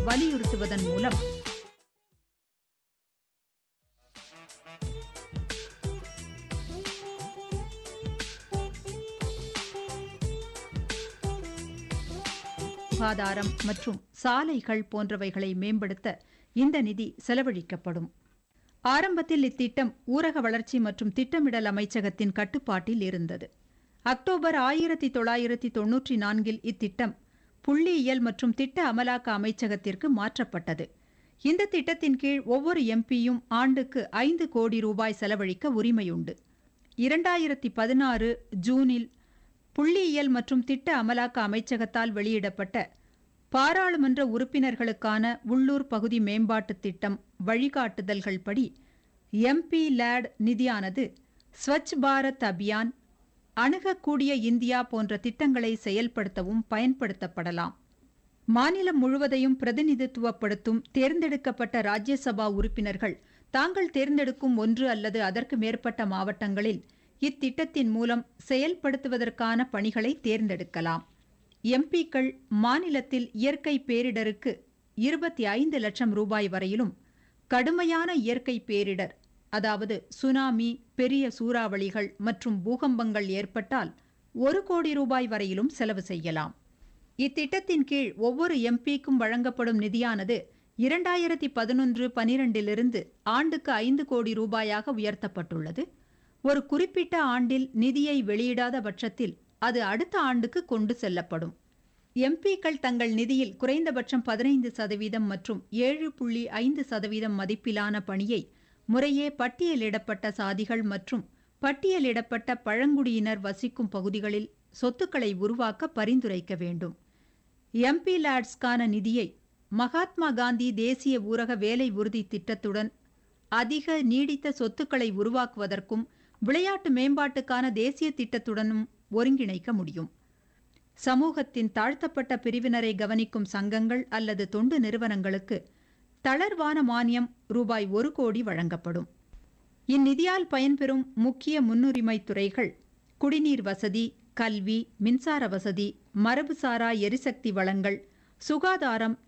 வலியுறுத்துவதன் மூலம் சுகாதாரம் மற்றும் சாலைகள் போன்றவைகளை மேம்படுத்த இந்த நிதி செலவழிக்கப்படும் ஆரம்பத்தில் இத்திட்டம் ஊரக வளர்ச்சி மற்றும் திட்டமிடல் அமைச்சகத்தின் கட்டுப்பாட்டில் இருந்தது அக்டோபர் ஆயிரத்தி தொள்ளாயிரத்தி தொன்னூற்றி நான்கில் இத்திட்டம் புள்ளியியல் மற்றும் திட்ட அமலாக்க அமைச்சகத்திற்கு மாற்றப்பட்டது இந்த திட்டத்தின் கீழ் ஒவ்வொரு எம்பியும் ஆண்டுக்கு ஐந்து கோடி ரூபாய் செலவழிக்க உரிமையுண்டு இரண்டாயிரத்தி பதினாறு ஜூனில் புள்ளியியல் மற்றும் திட்ட அமலாக்க அமைச்சகத்தால் வெளியிடப்பட்ட பாராளுமன்ற உறுப்பினர்களுக்கான உள்ளூர் பகுதி மேம்பாட்டு திட்டம் வழிகாட்டுதல்கள் படி எம்பி லேட் நிதியானது ஸ்வச் பாரத் அபியான் அணுகக்கூடிய இந்தியா போன்ற திட்டங்களை செயல்படுத்தவும் பயன்படுத்தப்படலாம் மாநிலம் முழுவதையும் பிரதிநிதித்துவப்படுத்தும் தேர்ந்தெடுக்கப்பட்ட ராஜ்யசபா உறுப்பினர்கள் தாங்கள் தேர்ந்தெடுக்கும் ஒன்று அல்லது அதற்கு மேற்பட்ட மாவட்டங்களில் இத்திட்டத்தின் மூலம் செயல்படுத்துவதற்கான பணிகளை தேர்ந்தெடுக்கலாம் எம்பிக்கள் மாநிலத்தில் இயற்கை பேரிடருக்கு இருபத்தி ஐந்து லட்சம் ரூபாய் வரையிலும் கடுமையான இயற்கை பேரிடர் அதாவது சுனாமி பெரிய சூறாவளிகள் மற்றும் பூகம்பங்கள் ஏற்பட்டால் ஒரு கோடி ரூபாய் வரையிலும் செலவு செய்யலாம் இத்திட்டத்தின் கீழ் ஒவ்வொரு எம்பிக்கும் வழங்கப்படும் நிதியானது இரண்டாயிரத்தி பதினொன்று பனிரெண்டிலிருந்து ஆண்டுக்கு ஐந்து கோடி ரூபாயாக உயர்த்தப்பட்டுள்ளது ஒரு குறிப்பிட்ட ஆண்டில் நிதியை வெளியிடாத பட்சத்தில் அது அடுத்த ஆண்டுக்கு கொண்டு செல்லப்படும் எம்பிக்கள் தங்கள் நிதியில் குறைந்தபட்சம் பதினைந்து சதவீதம் மற்றும் ஏழு புள்ளி ஐந்து சதவீதம் மதிப்பிலான பணியை முறையே பட்டியலிடப்பட்ட சாதிகள் மற்றும் பட்டியலிடப்பட்ட பழங்குடியினர் வசிக்கும் பகுதிகளில் சொத்துக்களை உருவாக்க பரிந்துரைக்க வேண்டும் எம்பி லேட்ஸ்க்கான நிதியை மகாத்மா காந்தி தேசிய ஊரக வேலை உறுதி திட்டத்துடன் அதிக நீடித்த சொத்துக்களை உருவாக்குவதற்கும் விளையாட்டு மேம்பாட்டுக்கான தேசிய திட்டத்துடனும் ஒருங்கிணைக்க முடியும் சமூகத்தின் தாழ்த்தப்பட்ட பிரிவினரை கவனிக்கும் சங்கங்கள் அல்லது தொண்டு நிறுவனங்களுக்கு தளர்வான மானியம் ரூபாய் ஒரு கோடி வழங்கப்படும் இந்நிதியால் பயன்பெறும் முக்கிய முன்னுரிமை துறைகள் குடிநீர் வசதி கல்வி மின்சார வசதி மரபுசாரா எரிசக்தி வளங்கள் சுகாதாரம்